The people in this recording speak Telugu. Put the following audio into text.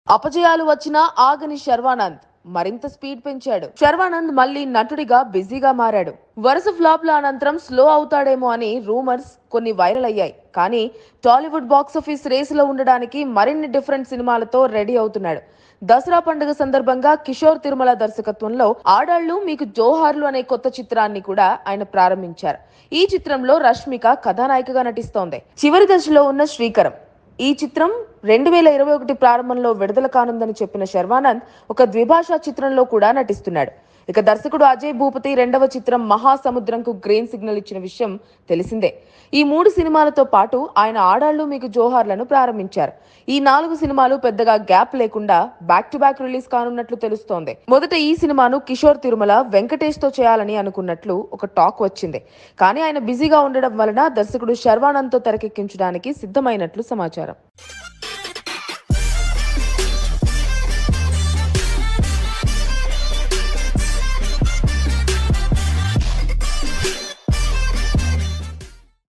అపజయాలు వచ్చినా ఆగని శర్వానంద్ మరింత స్పీడ్ పెంచాడు శర్వానంద్ మళ్ళీ నటుడిగా బిజీగా మారాడు వరుస ఫ్లాప్ల అనంతరం స్లో అవుతాడేమో అని రూమర్స్ కొన్ని వైరల్ అయ్యాయి కానీ టాలీవుడ్ బాక్సాఫీస్ రేసులో ఉండడానికి మరిన్ని డిఫరెంట్ సినిమాలతో రెడీ అవుతున్నాడు దసరా పండుగ సందర్భంగా కిషోర్ తిరుమల దర్శకత్వంలో ఆడాళ్లు మీకు జోహార్లు అనే కొత్త చిత్రాన్ని కూడా ఆయన ప్రారంభించారు ఈ చిత్రంలో రష్మిక కథానాయికగా నటిస్తోంది చివరి దశలో ఉన్న శ్రీకరం ఈ చిత్రం రెండు వేల ఇరవై ఒకటి ప్రారంభంలో విడుదల కానుందని చెప్పిన శర్వానంద్ ఒక ద్విభాషా చిత్రంలో కూడా నటిస్తున్నాడు ఇక దర్శకుడు అజయ్ భూపతి రెండవ చిత్రం మహాసముద్రంకు గ్రీన్ సిగ్నల్ ఇచ్చిన విషయం తెలిసిందే ఈ మూడు సినిమాలతో పాటు ఆయన ఆడాళ్లు మీకు జోహార్లను ప్రారంభించారు ఈ నాలుగు సినిమాలు పెద్దగా గ్యాప్ లేకుండా బ్యాక్ టు బ్యాక్ రిలీజ్ కానున్నట్లు తెలుస్తోంది మొదట ఈ సినిమాను కిషోర్ తిరుమల వెంకటేష్ తో చేయాలని అనుకున్నట్లు ఒక టాక్ వచ్చింది కానీ ఆయన బిజీగా ఉండడం వలన దర్శకుడు శర్వానంద్ తో తెరకెక్కించడానికి సిద్ధమైనట్లు సమాచారం